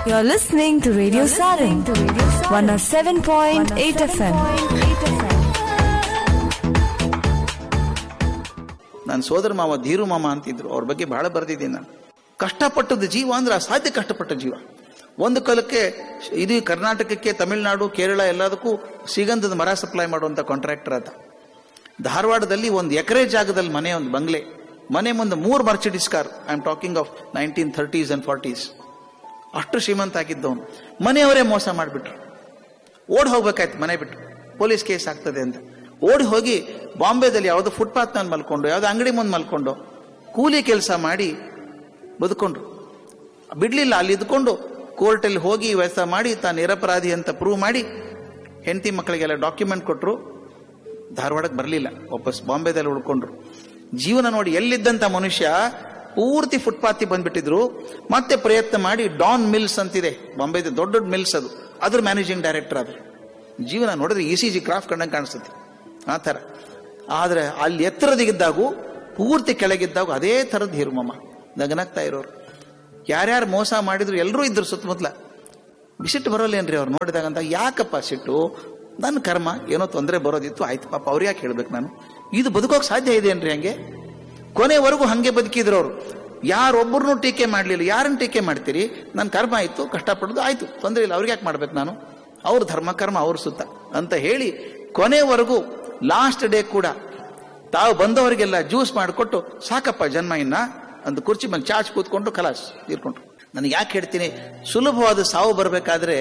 You're listening to Radio Sarin, 107.8 FM. ನನ್ನ ಸೋದರ ಮಾವ ಧೀರು ಮಾಮ ಅಂತಿದ್ರು ಅವ್ರ ಬಗ್ಗೆ ಬಹಳ ಬರೆದಿದ್ದೀನಿ ನಾನು ಕಷ್ಟಪಟ್ಟದ ಜೀವ ಅಂದ್ರೆ ಅಸಾಧ್ಯ ಕಷ್ಟಪಟ್ಟ ಜೀವ ಒಂದು ಕಾಲಕ್ಕೆ ಇಡೀ ಕರ್ನಾಟಕಕ್ಕೆ ತಮಿಳುನಾಡು ಕೇರಳ ಎಲ್ಲದಕ್ಕೂ ಶ್ರೀಗಂಧದ ಮರ ಸಪ್ಲೈ ಮಾಡುವಂತ ಕಾಂಟ್ರಾಕ್ಟರ್ ಆತ ಧಾರವಾಡದಲ್ಲಿ ಒಂದು ಎಕರೆ ಜಾಗದಲ್ಲಿ ಮನೆ ಒಂದು ಬಂಗ್ಲೆ ಮನೆ ಮುಂದೆ ಮೂರು Mercedes car I am talking of nineteen thirties and forties ಅಷ್ಟು ಶ್ರೀಮಂತ ಆಗಿದ್ದವನು ಮನೆಯವರೇ ಮೋಸ ಮಾಡಿಬಿಟ್ರು ಓಡ್ ಹೋಗ್ಬೇಕಾಯ್ತು ಮನೆ ಬಿಟ್ಟು ಪೊಲೀಸ್ ಕೇಸ್ ಆಗ್ತದೆ ಅಂತ ಓಡಿ ಹೋಗಿ ಬಾಂಬೆದಲ್ಲಿ ಯಾವುದೋ ಫುಟ್ಪಾತ್ ನಲ್ಲಿ ಮಲ್ಕೊಂಡು ಯಾವುದೋ ಅಂಗಡಿ ಮುಂದೆ ಮಲ್ಕೊಂಡು ಕೂಲಿ ಕೆಲಸ ಮಾಡಿ ಬದುಕೊಂಡ್ರು ಬಿಡ್ಲಿಲ್ಲ ಅಲ್ಲಿ ಇದ್ಕೊಂಡು ಕೋರ್ಟಲ್ಲಿ ಹೋಗಿ ವ್ಯವಸ್ಥೆ ಮಾಡಿ ತಾನು ನಿರಪರಾಧಿ ಅಂತ ಪ್ರೂವ್ ಮಾಡಿ ಹೆಂಡತಿ ಮಕ್ಕಳಿಗೆಲ್ಲ ಡಾಕ್ಯುಮೆಂಟ್ ಕೊಟ್ಟರು ಧಾರವಾಡಕ್ಕೆ ಬರಲಿಲ್ಲ ವಾಪಸ್ ಬಾಂಬೆದಲ್ಲಿ ಉಳ್ಕೊಂಡ್ರು ಜೀವನ ನೋಡಿ ಎಲ್ಲಿದ್ದಂತ ಮನುಷ್ಯ ಪೂರ್ತಿ ಫುಟ್ಪಾತಿ ಬಂದ್ಬಿಟ್ಟಿದ್ರು ಮತ್ತೆ ಪ್ರಯತ್ನ ಮಾಡಿ ಡಾನ್ ಮಿಲ್ಸ್ ಅಂತಿದೆ ಬಾಂಬೆದ ದೊಡ್ಡ ದೊಡ್ಡ ಮಿಲ್ಸ್ ಅದು ಅದ್ರ ಮ್ಯಾನೇಜಿಂಗ್ ಡೈರೆಕ್ಟರ್ ಆದ್ರು ಜೀವನ ನೋಡಿದ್ರೆ ಇ ಸಿ ಜಿ ಕ್ರಾಫ್ಟ್ ಕಂಡಂಗೆ ಕಾಣಿಸುತ್ತೆ ಆ ಥರ ಆದ್ರೆ ಅಲ್ಲಿ ಎತ್ತರದಿಗಿದ್ದಾಗೂ ಪೂರ್ತಿ ಕೆಳಗಿದ್ದಾಗ ಅದೇ ಥರದ್ದು ಹಿರುಮಮ್ಮ ನಗನಗ್ತಾ ಇರೋರು ಯಾರ್ಯಾರು ಮೋಸ ಮಾಡಿದ್ರು ಎಲ್ಲರೂ ಇದ್ರು ಸುತ್ತಮುತ್ತಲ ಬಿಸಿಟ್ಟು ಬರೋಲ್ಲೇನ್ರಿ ಅವ್ರು ನೋಡಿದಾಗ ಅಂತ ಯಾಕಪ್ಪ ಸಿಟ್ಟು ನನ್ನ ಕರ್ಮ ಏನೋ ತೊಂದರೆ ಬರೋದಿತ್ತು ಆಯ್ತು ಪಾಪ ಅವ್ರು ಯಾಕೆ ಹೇಳ್ಬೇಕು ನಾನು ಇದು ಬದುಕೋಕ್ ಸಾಧ್ಯ ಇದೆಯೇನ್ರಿ ಹಂಗೆ ಕೊನೆವರೆಗೂ ಹಂಗೆ ಬದುಕಿದ್ರು ಅವರು ಯಾರೊಬ್ಬರನ್ನು ಟೀಕೆ ಮಾಡಲಿಲ್ಲ ಯಾರನ್ನು ಟೀಕೆ ಮಾಡ್ತೀರಿ ನನ್ನ ಕರ್ಮ ಆಯ್ತು ಕಷ್ಟಪಡೋದು ಆಯ್ತು ತೊಂದರೆ ಇಲ್ಲ ಅವ್ರಿಗೆ ಯಾಕೆ ಮಾಡ್ಬೇಕು ನಾನು ಅವ್ರ ಧರ್ಮ ಕರ್ಮ ಅವ್ರ ಸುತ್ತ ಅಂತ ಹೇಳಿ ಕೊನೆವರೆಗೂ ಲಾಸ್ಟ್ ಡೇ ಕೂಡ ತಾವು ಬಂದವರಿಗೆಲ್ಲ ಜ್ಯೂಸ್ ಮಾಡಿಕೊಟ್ಟು ಸಾಕಪ್ಪ ಜನ್ಮ ಇನ್ನ ಅಂತ ಕುರ್ಚಿ ಮೇಲೆ ಚಾಚ್ ಕೂತ್ಕೊಂಡು ಕಲಾಸ್ ತೀರ್ಕೊಂಡ್ರು ನನಗೆ ಯಾಕೆ ಹೇಳ್ತೀನಿ ಸುಲಭವಾದ ಸಾವು ಬರಬೇಕಾದ್ರೆ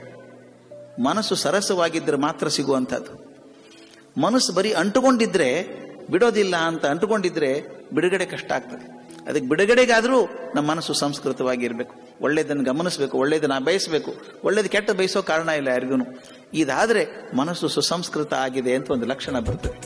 ಮನಸ್ಸು ಸರಸವಾಗಿದ್ದರೆ ಮಾತ್ರ ಸಿಗುವಂಥದ್ದು ಮನಸ್ಸು ಬರೀ ಅಂಟುಕೊಂಡಿದ್ರೆ ಬಿಡೋದಿಲ್ಲ ಅಂತ ಅಂಟುಕೊಂಡಿದ್ರೆ ಬಿಡುಗಡೆ ಕಷ್ಟ ಆಗ್ತದೆ ಅದಕ್ಕೆ ಬಿಡುಗಡೆಗಾದರೂ ನಮ್ಮ ಮನಸ್ಸು ಸಂಸ್ಕೃತವಾಗಿರ್ಬೇಕು ಒಳ್ಳೇದನ್ನು ಗಮನಿಸಬೇಕು ಒಳ್ಳೇದನ್ನ ಬಯಸಬೇಕು ಒಳ್ಳೇದು ಕೆಟ್ಟ ಬಯಸೋ ಕಾರಣ ಇಲ್ಲ ಯಾರಿಗೂ ಇದಾದ್ರೆ ಮನಸ್ಸು ಸುಸಂಸ್ಕೃತ ಆಗಿದೆ ಅಂತ ಒಂದು ಲಕ್ಷಣ ಬರ್ತದೆ